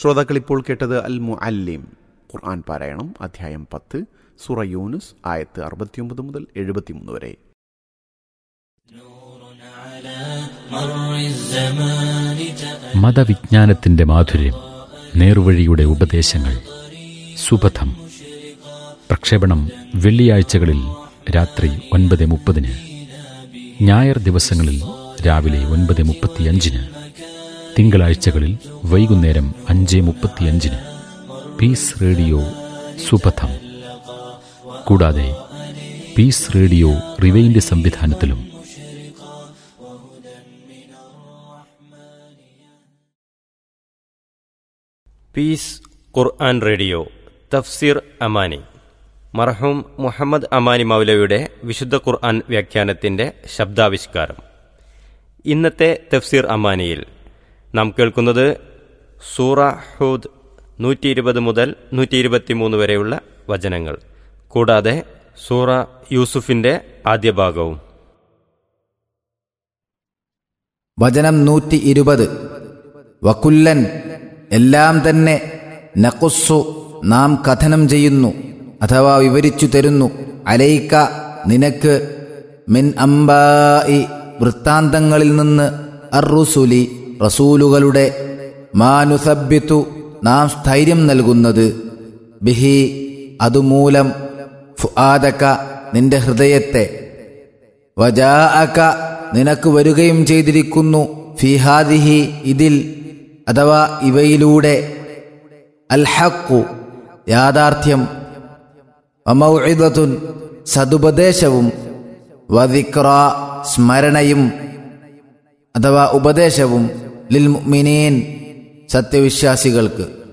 ശ്രോതാക്കൾ ഇപ്പോൾ കേട്ടത് അൽ മുഅല്ലിം ഖുർആൻ പാരായണം അധ്യായം പത്ത് സുറ യൂനുസ് ആയത്ത് അറുപത്തിയൊമ്പത് മുതൽ എഴുപത്തിമൂന്ന് വരെ മതവിജ്ഞാനത്തിന്റെ മാധുര്യം നേർവഴിയുടെ ഉപദേശങ്ങൾ സുപഥം പ്രക്ഷേപണം വെള്ളിയാഴ്ചകളിൽ രാത്രി ഒൻപത് മുപ്പതിന് ഞായർ ദിവസങ്ങളിൽ രാവിലെ ഒൻപത് മുപ്പത്തിയഞ്ചിന് തിങ്കളാഴ്ചകളിൽ വൈകുന്നേരം അഞ്ച് മുപ്പത്തിയഞ്ചിന് പീസ് റേഡിയോ സുപഥം കൂടാതെ പീസ് റേഡിയോ റിവൈൻഡ് സംവിധാനത്തിലും പീസ് ഖുർആൻ റേഡിയോ തഫ്സീർ അമാനി മർഹൂം മുഹമ്മദ് അമാനി മൗലവിയുടെ വിശുദ്ധ ഖുർആൻ വ്യാഖ്യാനത്തിന്റെ ശബ്ദാവിഷ്കാരം ഇന്നത്തെ തഫ്സീർ അമാനിയിൽ നാം കേൾക്കുന്നത് സൂറ ഹൂദ് നൂറ്റി ഇരുപത് മുതൽ നൂറ്റി ഇരുപത്തിമൂന്ന് വരെയുള്ള വചനങ്ങൾ കൂടാതെ സൂറ യൂസുഫിന്റെ ആദ്യ ഭാഗവും വചനം നൂറ്റി ഇരുപത് വക്കുല്ലൻ എല്ലാം തന്നെ നഖുസ്സു നാം കഥനം ചെയ്യുന്നു അഥവാ വിവരിച്ചു തരുന്നു അലൈക്ക നിനക്ക് മിൻ അംബായി വൃത്താന്തങ്ങളിൽ നിന്ന് അറുസുലി റസൂലുകളുടെ മാനുസബ്യത്തു നാം സ്ഥൈര്യം നൽകുന്നത് ബിഹി അതുമൂലം ഫുആദക നിന്റെ ഹൃദയത്തെ വജാഅക നിനക്ക് വരികയും ചെയ്തിരിക്കുന്നു ഫിഹാദിഹി ഇതിൽ അഥവാ ഇവയിലൂടെ അൽഹക്കു യാഥാർത്ഥ്യം വമൗഇദത്തുൻ സതുപദേശവും വദിക്ര സ്മരണയും അഥവാ ഉപദേശവും ലിൽ മുഅ്മിനീൻ സത്യവിശ്വാസികൾക്ക്